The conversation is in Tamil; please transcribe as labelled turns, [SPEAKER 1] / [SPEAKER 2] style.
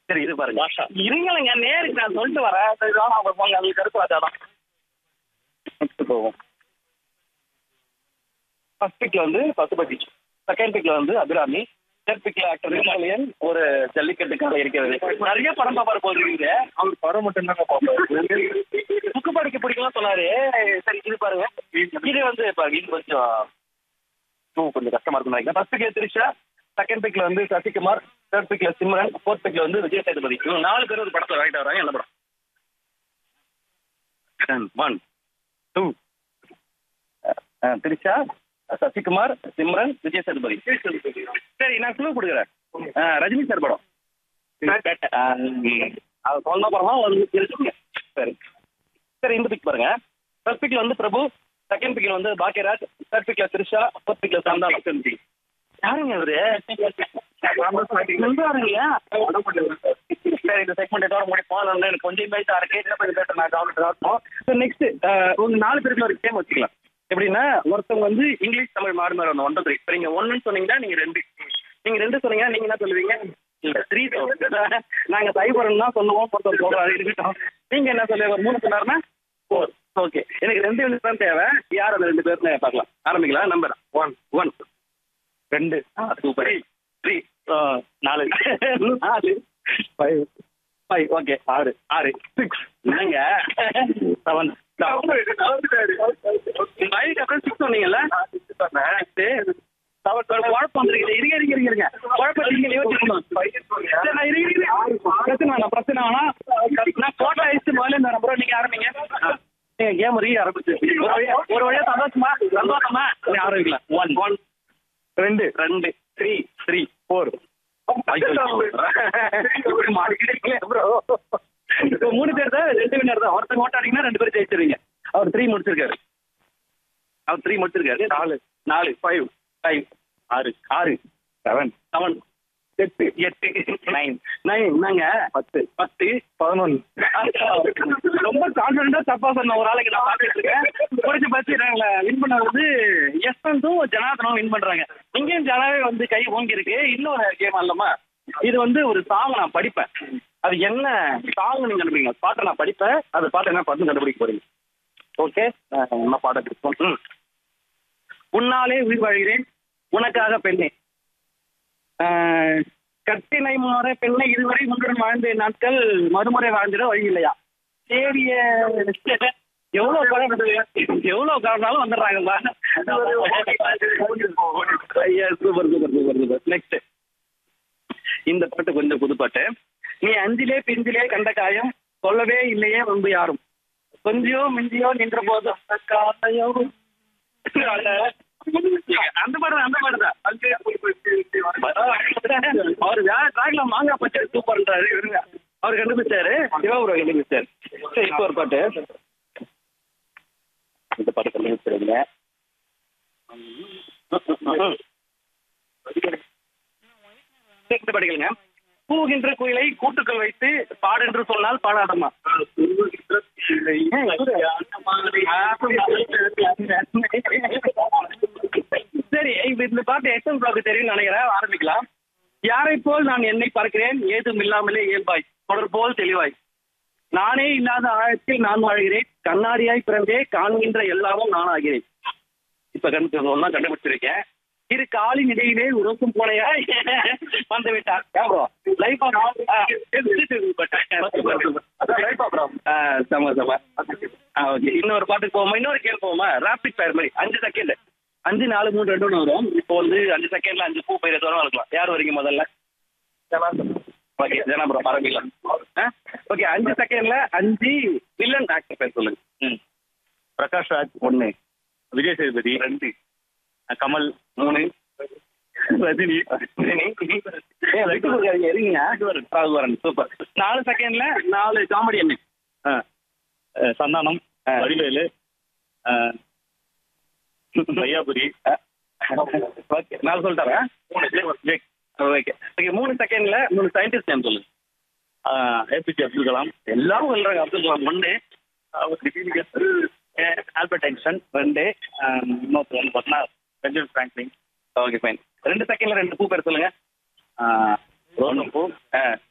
[SPEAKER 1] சரி இது பாருங்க இருங்களேங்க நேருக்கு நான் சொல்லிட்டு வரேன் சரி வாங்க அவங்க போங்க அது கருப்பு ராஜா தான் நெக்ஸ்ட் போவோம் ஃபர்ஸ்ட் பிக்ல வந்து பசுபதி செகண்ட் பிக்ல வந்து அபிராமி தேர்ட் பிக்ல ஆக்டர் விமாலியன் ஒரு ஜல்லிக்கட்டுக்காக இருக்கிறது நிறைய படம் பாப்பாரு போடுறீங்க
[SPEAKER 2] அவர் படம் மட்டும் தாங்க பார்ப்பாரு
[SPEAKER 1] புக்கு படிக்க பிடிக்கலாம் சொன்னாரு சரி இது பாருங்க இது வந்து பாருங்க இது கொஞ்சம் ஓ, கொஞ்சம் கஷ்டமா இருக்கும் நினைக்கிறேன் ஃபர்ஸ்ட் பிக்ல திரிஷா செகண்ட் பிக்ல வந்து சசிகுமார் தேர்ட் பிக்ல சிம்ரன் ஃபோர்த் பிக்ல வந்து விஜய் சேதுபதி இவங்க நாலு பேர் ஒரு படத்துல வாங்கிட்டு வராங்க என்ன படம் ஒன் டூ திரிஷா சசிகுமார் சிம்ரன் விஜய் சேதுபதி சரி நான் குழு கொடுக்குறேன் ஆ, ரஜினி சார் படம் ஆ, ம். அது சொன்ன படமா வந்து இருக்குங்க சரி சரி இந்த பிக் பாருங்க ஃபர்ஸ்ட் பிக்ல வந்து பிரபு செகண்ட் பிக்ல வந்து பாக்கியராஜ் தேர்ட் பிக்ல த்ரிஷா ஃபோர்த் பிக்ல சந்தானம் யாருங்க அவரு சொல்றாருங்கய்யா சரி இந்த செக்மெண்ட் இதோட முடிப்போம் அதனால எனக்கு கொஞ்சம் பேசா இருக்கு இன்னும் கொஞ்சம் பேச நான் கவனிட்டு இருக்கோம் ஸோ நெக்ஸ்ட் உங்க நாலு பேருக்கு ஒரு கேம் வச்சுக்கலாம் எப்படின்னா ஒருத்தவங்க வந்து இங்கிலீஷ் தமிழ் மாறு மாறு ஒன்று ஒன்று த்ரீ இப்போ நீங்க ஒன்றுன்னு சொன்னீங்கன்னா நீங்க ரெண்டு நீங்க ரெண்டு சொன்னீங்கன்னா நீங்க என்ன சொல்லுவீங்க இல்ல த்ரீ நாங்க சைபரன் தான் சொல்லுவோம் ஒருத்தர் சொல்றாரு இருக்கட்டும் நீங்க என்ன சொல்லுவீங்க ஒரு மூணு சொன்னாருன்னா ஃபோர் ஓகே எனக்கு ரெண்டு ரெண்டு தான் தேவை யார் அந்த ரெண்டு பேர்னு பார்க்கலாம் ஆரம்பிக்கலாம் நம்பர் ஒன் ஒன் ரெண்டு சூப்பர் த்ரீ நாலு நாலு ஃபைவ் ஃபைவ் ஓகே ஆறு ஆறு சிக்ஸ் என்னங்க செவன் ஃபைவ் அப்புறம் சிக்ஸ் சொன்னீங்கல்ல குழப்பம் வந்துருக்குது இருங்க இருங்க இருங்க இருங்க குழப்பம் நீங்க யோசிக்கணும் சரி, நான் இருங்க, இருங்க. பிரச்சனை வேணாம் பிரச்சனை வேணாம் நான் போட்டோ அடிச்சு முதல்ல இந்த நம்பரை நீங்க ஆரம்பிங்க நீங்க கேம் ரீ ஆரம்பிச்சு ஒரு வழியா ஒரு வழியா சந்தோஷமா சந்தோஷமா நீ ஆரம்பிக்கலாம் ஒன் ஒன் ரெண்டு ரெண்டு த்ரீ த்ரீ ஃபோர் மூணு பேர் தான் ரெண்டு வினர் தான் ஒருத்தங்க ஓட்டாடிங்கன்னா ரெண்டு பேரும் ஜெயிச்சிருவீங்க அவர் த்ரீ முடிச்சிருக்காரு அவர் த்ரீ முடிச்சிருக்காரு நாலு நாலு ஃபைவ் ஃபைவ் ஆறு ஆறு செவன் செவன் எட்டு எட்டு நைன் நைன் என்னங்க பத்து பத்து பதினொன்று ரொம்ப கான்ஃபிடண்டா தப்பா சொன்ன ஒரு ஆளுக்கு நான் பார்த்துட்டு இருக்கேன் முடிச்சு பார்த்து நாங்கள வின் பண்ண வந்து யஸ்வந்தும் ஜனாதனும் வின் பண்றாங்க இங்கேயும் ஜனாவே வந்து கை ஓங்கி இருக்கு இன்னொரு கேம் அல்லமா இது வந்து ஒரு சாங் நான் படிப்பேன் அது என்ன சாங் நீங்க கண்டுபிடிங்க பாட்டை நான் படிப்பேன் அது பாட்டை என்ன பாட்டு கண்டுபிடிக்க போறீங்க ஓகே என்ன பாடம் இருக்கும் ம். உன்னாலே உயிர் வாழ்கிறேன் உனக்காக பெண்ணே ஆஹ், கட்டினை முறை பெண்ணை இதுவரை முன்னுடன் வாழ்ந்த நாட்கள் மறுமுறை வாழ்ந்திட வழி இல்லையா சரிய எவ்வளவு கடன் எவ்வளவு கடனாலும் வந்துடுறாங்கப்பா ஐயா super super super super next இந்த பாட்டு கொஞ்சம் புது பாட்டு நீ அஞ்சிலே பிஞ்சிலே கண்ட காயம் சொல்லவே இல்லையே முன்பு யாரும் கொஞ்சியோ மிஞ்சியோ நின்ற போதும் காலையோ அந்த பாடு அந்த பாடு தான் அவரு வேற ட்ராக்ல மாங்காய் பச்சை சூப்பர்ன்றாரு இருங்க அவர் கண்டுபிடிச்சாரு சிவபுரம் கண்டுபிடிச்சாரு சரி இப்போ ஒரு பாட்டு இந்த பாட்டு கண்டுபிடிச்சிருங்க இந்த படிக்கலுங்க பூகின்ற குயிலை கூட்டுக்கள் வைத்து பாடென்று சொன்னால் பாடாதம்மா சரி இப்ப இந்த பாட்டு எஸ்எம் பிளாக் தெரியும் நினைக்கிறேன் ஆரம்பிக்கலாம் யாரை போல் நான் என்னை பார்க்கிறேன் ஏதும் இல்லாமலே இயல்பாய் தொடர் போல் தெளிவாய் நானே இல்லாத ஆழத்தில் நான் வாழ்கிறேன் கண்ணாடியாய் பிறந்தே காண்கின்ற எல்லாமும் நான் ஆகிறேன் இப்ப கண்டு ஒன்னா கண்டுபிடிச்சிருக்கேன் இரு காலின் இடையிலே உறக்கும் போனையாய் வந்து விட்டார் லைஃப் செம செம ஓகே இன்னொரு பாட்டுக்கு போவோமா இன்னொரு கேள்வி போவோமா ராபிட் ஃபயர் மாதிரி அஞ்சு செகண்ட் அஞ்சு நாலு மூணு ரெண்டு ஒன்று வரும் இப்போ வந்து அஞ்சு செகண்ட்ல அஞ்சு பூ பயிர் எதுவும் இருக்கலாம் யார் வரீங்க முதல்ல ஓகே ஜனாபுரம் ஆரம்பிக்கலாம் ஓகே அஞ்சு செகண்ட்ல அஞ்சு வில்லன் ஆக்டர் பேர் சொல்லுங்க ம்
[SPEAKER 2] பிரகாஷ் ராஜ்
[SPEAKER 1] ஒன்று
[SPEAKER 2] விஜய் சேதுபதி
[SPEAKER 1] ரெண்டு
[SPEAKER 2] கமல்
[SPEAKER 1] மூணு
[SPEAKER 2] ரஜினி
[SPEAKER 1] ஏ விட்டு கொடுக்காதீங்க இருங்க ராகுவரன் சூப்பர் நாலு செகண்ட்ல நாலு காமெடி என்ன
[SPEAKER 2] ஆ, அஹ் சந்தானம்
[SPEAKER 1] ஆ.
[SPEAKER 2] வடிவேலு அஹ், வையாபுரி
[SPEAKER 1] ஓகே நான் சொல்லிட்டறேன்
[SPEAKER 2] ஜெக்
[SPEAKER 1] ஓகே ஓகே மூணு செகண்ட்ல மூணு சயின்டிஸ்ட் நேம் சொல்லுங்க
[SPEAKER 2] ஏபிஜே அப்துல் கலாம்
[SPEAKER 1] எல்லாரும் சொல்றாங்க அப்துல் கலாம் ஒன்று
[SPEAKER 2] ஆல்பர்ட் ஐன்ஸ்டன்
[SPEAKER 1] ரெண்டு
[SPEAKER 2] இன்னொருத்தர் வந்து பார்த்தீங்கன்னா பெஞ்சமின் ஃப்ராங்க்லின்
[SPEAKER 1] ஓகே ஃபைன் ரெண்டு செகண்ட்ல ரெண்டு பூ பேர் சொல்லுங்க
[SPEAKER 2] ரோசம் பூ
[SPEAKER 1] ஆ